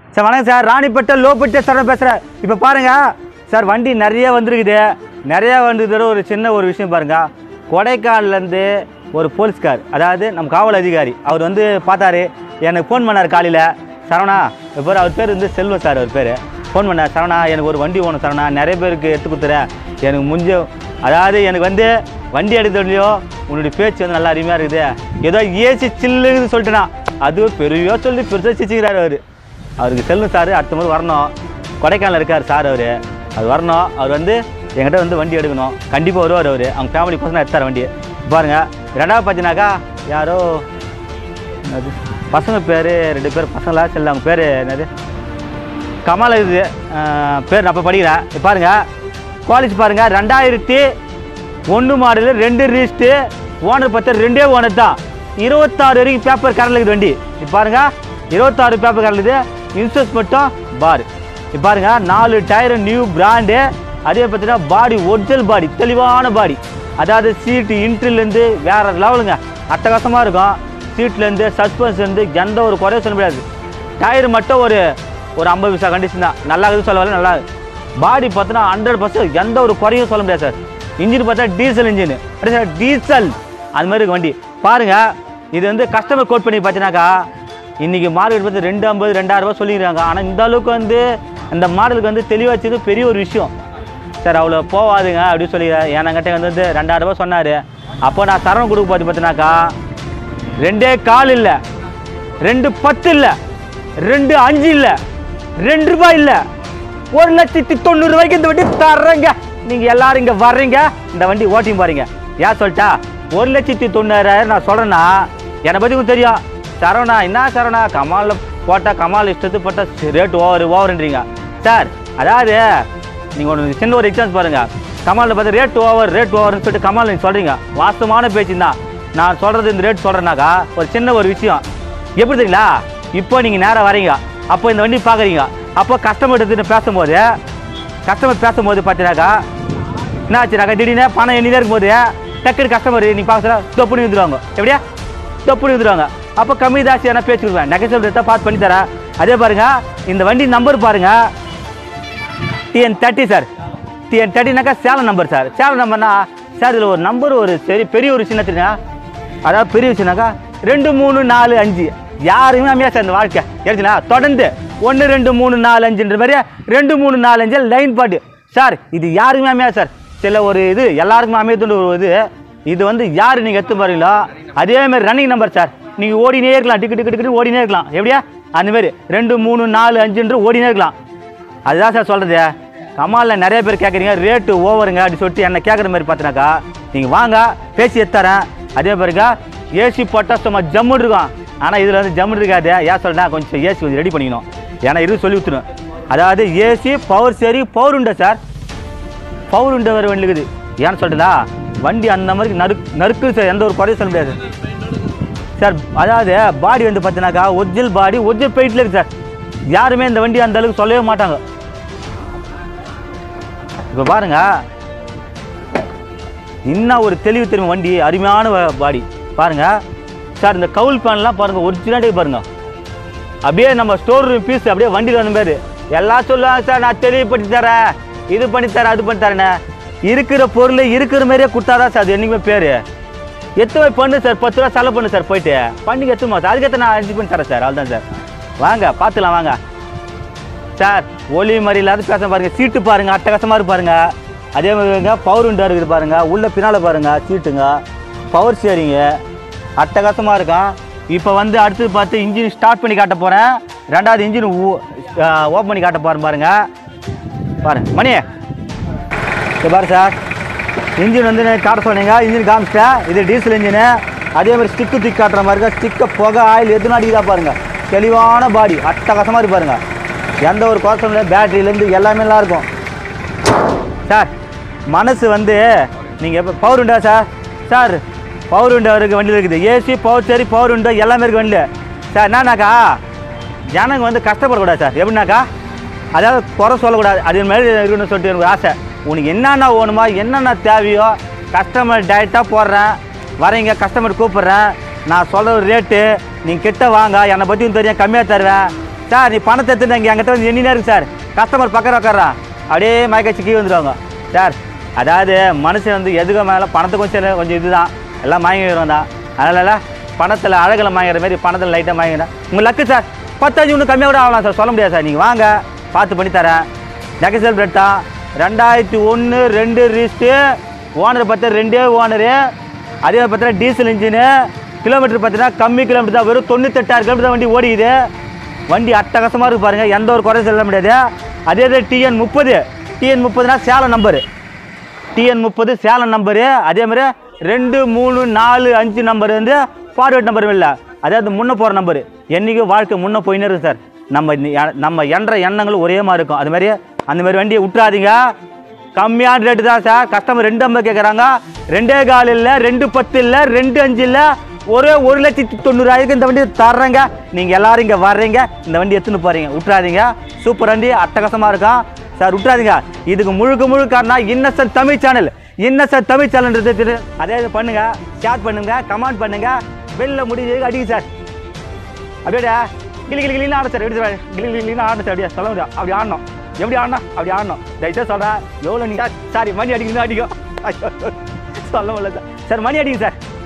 sir வணக்கம் sir Ranipet லோப்பட்ட sir பேசுகிறேன் இப்போ பாருங்க சார் வண்டி நிறைய வந்திருக்குது நிறைய வந்ததோட ஒரு சின்ன ஒரு விஷயம் பாருங்க கொடைக்கானல்லேருந்து ஒரு போலீஸ்கார் அதாவது நம்ம காவல் அதிகாரி அவர் வந்து பார்த்தாரு எனக்கு ஃபோன் பண்ணார் காலையில் சரவணா இப்போ அவர் பேர் வந்து செல்வம் சார் அவர் பேர் ஃபோன் பண்ணார் சரவணா எனக்கு ஒரு வண்டி வேணும் சரவணா நிறைய பேருக்கு எடுத்து கொடுத்துறேன் எனக்கு முடிஞ்ச அதாவது எனக்கு வந்து வண்டி எடுத்தோடலையோ உன்னுடைய பேச்சு வந்து நல்லா அருமையாக இருக்குது ஏதோ ஏசி சில்லுன்னு சொல்லிட்டுனா அது பெரிய சொல்லி பெருசாக சிச்சிக்கிறாரு அவர் அவருக்கு செல்லும் சார் அடுத்த முறை வரணும் கொடைக்கானல் இருக்கார் சார் அவர் அது வரணும் அவர் வந்து என்கிட்ட வந்து வண்டி எடுக்கணும் கண்டிப்பாக வருவார் அவர் அவங்க ஃபேமிலி பசங்க எடுத்தார் வண்டி பாருங்கள் ரெண்டாவது பார்த்தீங்கன்னாக்கா யாரோ என்னது பசங்க பேர் ரெண்டு பேர் பசங்களா செல்ல அவங்க பேர் என்னது கமல் இது அஹ், பேர் நான் இப்போ படிக்கிறேன் இப்ப பாருங்க குவாலிட்டி பாருங்க ரெண்டாயிரத்தி ஒன்று மாடலு ரெண்டு ரீஸ்ட்டு ஓனர் பத்து ரெண்டே ஓனர் தான் இருபத்தாறு வரைக்கும் பேப்பர் கரண்ட் இருக்குது வண்டி இப்போ பாருங்க இருபத்தாறு பேப்பர் கரண்ட் இருக்குது இன்சூரன்ஸ் மட்டும் பார் இப்போ பாருங்க நாலு டயரு நியூ பிராண்டு அதே பார்த்தீங்கன்னா பாடி ஒரிஜினல் பாடி தெளிவான பாடி அதாவது சீட்டு இன்ட்ரிலேருந்து வேற லெவலுங்க அட்டகாசமாக இருக்கும் சீட்லேருந்து சஸ்பென்ஸ்லேருந்து எந்த ஒரு குறையும் சொல்ல முடியாது டயர் மட்டும் ஒரு ஒரு ஐம்பது பைசா கண்டிஷன் தான் நல்லா இருக்குது சொல்ல வரல நல்லா பாடி பார்த்தோன்னா ஹண்ட்ரட் பர்சன்ட் எந்த ஒரு குறையும் சொல்ல முடியாது சார் இன்ஜின் பார்த்தா டீசல் இன்ஜின் அப்படி சார் டீசல் அது மாதிரி இருக்கு வண்டி பாருங்க இது வந்து கஸ்டமர் கோட் பண்ணி பார்த்தீங்கன்னாக்கா இன்னைக்கு மார்க்கெட் பார்த்து ரெண்டு ஐம்பது ரெண்டாயிரம் ரூபாய் சொல்லிக்கிறாங்க ஆனால் இந்த அளவுக்கு வந்து அந்த மாடலுக்கு வந்து தெளிவாச்சது பெரிய ஒரு விஷயம் சார் அவ்வளோ போவாதுங்க அப்படின்னு சொல்லி என்கிட்ட வந்து ரெண்டாயிரம் ரூபாய் சொன்னார் அப்போ நான் சரவண கொடுக்க பார்த்து பார்த்தீங்கன்னாக்கா ரெண்டே கால் இல்லை ரெண்டு பத்து இல்லை ரெண்டு அஞ்சு இல்லை ரெண்டு ரூபாய் இல்லை ஒரு லட்சத்தி தொண்ணூறு ரூபாய்க்கு இந்த வண்டி தர்றேங்க நீங்கள் எல்லாரும் இங்கே வர்றீங்க இந்த வண்டி ஓட்டியும் பாருங்க ஏன் சொல்லிட்டா ஒரு லட்சத்தி தொண்ணூறாயிரம் நான் சொல்கிறேன்னா என்னை பற்றி உங்களுக்கு தெரியும் சரவணா என்ன சரவணா கமாலில் போட்டால் கமால் இஷ்டத்து போட்டால் ரேட் ஓவர் ஓவர்ன்றீங்க சார் அதாவது நீங்கள் ஒன்று சின்ன ஒரு எக்ஸாம்பிள் பாருங்கள் கமாலில் பார்த்து ரேட் ஓவர் ரேட் ஓவர்னு சொல்லிட்டு கமால் நீங்கள் சொல்கிறீங்க வாஸ்தவமான பேச்சு தான் நான் சொல்கிறது இந்த ரேட் சொல்கிறேன்னாக்கா ஒரு சின்ன ஒரு விஷயம் எப்படி தெரியுங்களா இப்போ நீங்கள் நேராக வரீங்க அப்போ இந்த வண்டி பார்க்குறீங்க அப்போ கஸ்டமர் எடுத்துட்டு பேசும்போது கஸ்டமர் பேசும்போது பார்த்தீங்கன்னாக்கா என்ன ஆச்சுனாக்கா திடீர்னு பணம் எண்ணிலே இருக்கும்போது டக்குனு கஸ்டமர் நீ பார்க்குற தொப்புனு வந்துடுவாங்க எப்படியா தொப்புனு வந்துடுவாங்க அப்போ கம்மி தாசியான பேச்சு கொடுப்பேன் நெகட்டிவ் ரேட்டாக பார்த்து பண்ணி தரேன் அதே பாருங்க இந்த வண்டி நம்பர் பாருங்க டிஎன் தேர்ட்டி சார் டிஎன் தேர்ட்டினாக்கா சேலம் நம்பர் சார் சேலம் நம்பர்னா சார் இதில் ஒரு நம்பர் ஒரு சரி பெரிய ஒரு சின்ன தெரியுங்க அதாவது பெரிய விஷயம்னாக்கா ரெண்டு மூணு நாலு அஞ்சு யாருமே அமையா சார் இந்த வாழ்க்கை எழுதுனா தொடர்ந்து ஒன்று ரெண்டு மூணு நாலு அஞ்சுன்ற மாதிரி ரெண்டு மூணு நாலு அஞ்சு லைன் பாட்டு சார் இது யாருக்குமே அமையா சார் சில ஒரு இது எல்லாருக்குமே அமையதுன்ற ஒரு இது இது வந்து யார் நீங்கள் எடுத்து பாருங்களோ அதே மாதிரி ரன்னிங் நம்பர் சார் நீங்கள் ஓடினே இருக்கலாம் டிக்கெட் டிக்கெட் டிக்கெட் ஓடினே இருக்கலாம் எப்படியா அந்த மாதிரி ரெண்டு மூணு நாலு அஞ்சுன்ற ஓடினே இருக்கலாம் அதுதான் சார் சொல்கிறது கமாலில் நிறைய பேர் கேட்குறீங்க ரேட்டு ஓவருங்க அப்படின்னு சொல்லிட்டு என்ன கேட்குற மாதிரி பார்த்தினாக்கா நீங்கள் வாங்க பேசி எடுத்துறேன் அதே பாருங்க ஏசி போட்டால் சும்மா ஜம்முன்னு இருக்கும் ஆனால் இதில் வந்து ஜம்முன்னு இருக்காது ஏன் சொல்றேன்னா கொஞ்சம் ஏசி கொஞ்சம் ரெடி பண்ணிக்கணும் ஏன்னா இது சொல்லி விட்டுரும் அதாவது ஏசி பவர் சரி பவர் உண்டா சார் பவர் உண்டை வர வண்டி இருக்குது ஏன்னு சொல்லிட்டுதா வண்டி அந்த மாதிரி நறு நறுக்கு சார் எந்த ஒரு குறையும் சொல்ல முடியாது சார் அதாவது பாடி வந்து பார்த்தீங்கன்னாக்கா ஒரிஜினல் பாடி ஒரிஜினல் பெயிண்டில் இருக்குது சார் யாருமே இந்த வண்டி அந்த அளவுக்கு சொல்லவே மாட்டாங்க இப்போ பாருங்க இன்னும் ஒரு தெளிவு தெரியும் வண்டி அருமையான வ- பாடி பாருங்க சார் இந்த கவுல் பேன்லாம் பாருங்க ஒரிஜினாலிட்டி பாருங்க அப்படியே நம்ம ஸ்டோர் ரூம் பீஸ் அப்படியே வண்டியில் வந்த மாதிரி எல்லாம் சொல்லுவாங்க சார் நான் தெளிவுபடுத்தி தரேன் இது பண்ணி தரேன் அது பண்ணி தரேன்னு இருக்கிற பொருள் இருக்கிற மாதிரியே கொடுத்தாதான் சார் அது என்னைக்குமே பேர் எத்து போய் பண்ணு சார் பத்து ரூபா செலவு பண்ணு சார் போயிட்டு பண்ணிக்கு எத்துமா சார் அதுக்கேற்ற நான் அரேஞ்ச் பண்ணி தரேன் சார் அவ்வளோதான் சார் வாங்க பார்த்துலாம் வாங்க சார் ஒலி மாதிரி இல்லாத பேச பாருங்க சீட்டு பாருங்க அட்டகாசமா இருக்கு பாருங்க அதே மாதிரிங்க பவர் விண்டோ இருக்குது பாருங்க உள்ள பின்னால பாருங்க சீட்டுங்க பவர் ஸ்டியரிங்கு அட்டகாசமா இருக்கும் இப்போ வந்து அடுத்தது பார்த்து இன்ஜின் ஸ்டார்ட் பண்ணி காட்ட போறேன் ரெண்டாவது இன்ஜின் ஓப்பன் பண்ணி காட்ட போறேன் பாருங்க பாருங்க மணி இது பாரு சார் இன்ஜின் வந்து நான் காட்ட சொன்னீங்க இன்ஜின் காமிச்சிட்டேன் இது டீசல் இன்ஜினு அதே மாதிரி ஸ்டிக்கு தூக்கி காட்டுற மாதிரி ஸ்டிக்கை புகை ஆயில் எதுவும் அடிக்குதா பாருங்க தெளிவான பாடி அட்டகாசமாக இருக்கு பாருங்க எந்த ஒரு குறைச்சலும் இல்லை பேட்டரியிலேருந்து எல்லாமே நல்லா இருக்கும் சார் மனசு வந்து நீங்கள் எப்போ பவர் உண்டா சார் சார் பவர் விண்டோ இருக்குது வண்டியில் இருக்குது ஏசி பவர் சரி பவர் விண்டோ எல்லாமே இருக்குது வண்டியில் சார் என்னன்னாக்கா ஜனங்க வந்து கஷ்டப்படக்கூடாது சார் எப்படின்னாக்கா அதாவது குறை சொல்லக்கூடாது அது மாதிரி இருக்கணும்னு சொல்லிட்டு எனக்கு ஆசை உனக்கு என்னென்ன வேணுமோ என்னென்ன தேவையோ கஸ்டமர் டைரெக்டாக போடுறேன் வரீங்க கஸ்டமர் கூப்பிட்றேன் நான் சொல்கிற ரேட்டு நீங்கள் கிட்ட வாங்க என்னை பற்றி தெரியும் கம்மியாக தருவேன் சார் நீ பணத்தை எடுத்துட்டு இங்கே என்கிட்ட வந்து எண்ணினே இருக்கு சார் கஸ்டமர் பக்கம் உட்கார்றான் அப்படியே மயக்கச்சு கீழே வந்துடுவாங்க சார் அதாவது மனுஷன் வந்து எதுக்கு மேலே பணத்துக்கு கொஞ்சம் கொஞ்சம் இதுதான் எல்லாம் மயங்கிடுவோம் தான் அதனால பணத்தில் அழகில் மயங்கிற மாதிரி பணத்தில் லைட்டாக மயங்கிடும் உங்கள் லக்கு சார் பத்தாஞ்சு இன்னும் கம்மியாக கூட ஆகலாம் சார் சொல்ல முடியாது சார் நீங்கள் வாங்க பார்த்து பண்ணி தரேன் நெகசல் பிரெட் தான் ரெண்டாயிரத்தி ஒன்று ரெண்டு ரீஸ்ட்டு ஓனர் பார்த்தா ரெண்டே ஓனரு அதே பார்த்தீங்கன்னா டீசல் இன்ஜினு கிலோமீட்டர் பார்த்தீங்கன்னா கம்மி கிலோமீட்டர் தான் வெறும் தொண்ணூத்தெட்டாயிரம் கிலோமீட்டர் வண்டி ஓடிக்குது வண்டி அட்டகாசமாக இருக்கு பாருங்க எந்த ஒரு குறை சொல்ல முடியாது அதே இது டிஎன் முப்பது டிஎன் முப்பதுனா சேலம் நம்பரு டிஎன் முப்பது சேலம் நம்பரு அதே மாதிரி ரெண்டு மூணு நாலு அஞ்சு நம்பர் வந்து ஃபார்வேர்ட் நம்பர் இல்லை அதாவது முன்ன போகிற நம்பரு என்றைக்கும் வாழ்க்கை முன்னே போயின்னு இருக்கு சார் நம்ம நி- எ- நம்ம என்ற எண்ணங்கள் ஒரே மாதிரி இருக்கும் அது மாதிரி அந்த மாதிரி வண்டியை விட்டுறாதீங்க கம்மியான ரேட்டு தான் சார் கஸ்டமர் ரெண்டு ஐம்பது கேட்குறாங்க ரெண்டே கால் இல்லை ரெண்டு பத்து இல்லை ரெண்டு அஞ்சு இல்லை ஒரே ஒரு லட்சத்தி தொண்ணூறாயிரத்துக்கு இந்த வண்டி தர்றேங்க நீங்கள் எல்லாரும் இங்கே வர்றீங்க இந்த வண்டி எடுத்துன்னு போகிறீங்க விட்டுறாதீங்க சூப்பர் வண்டி அட்டகாசமாக இருக்கும் சார் விட்டுறாதீங்க இதுக்கு முழுக்க முழுக்க காரணம் innocent Tamil channel innocent Tamil சேனல்ன்றது தெரி- அதே இது பண்ணுங்க ஷேர் பண்ணுங்க கமெண்ட் பண்ணுங்க வெளில முடிஞ்சது அடிங்க சார் அப்படியே கிளி கிளி கிளின்னு ஆடும் சார் எப்படி சார் கிளி கிளி கிளின்னு ஆடும் சார் அப்படியே சொல்ல முடியாது அப்படி ஆடணும் எப்படி ஆடணும் அப்படி ஆடணும் தயவுசெய்து சொல்கிறேன் எவ்வளோ நீங்கள் சாரி மணி அடிக்கணும் அடிக்கும் ஐயோ, சொல்ல முடியல சார் சார் மணி அடிங்க சார்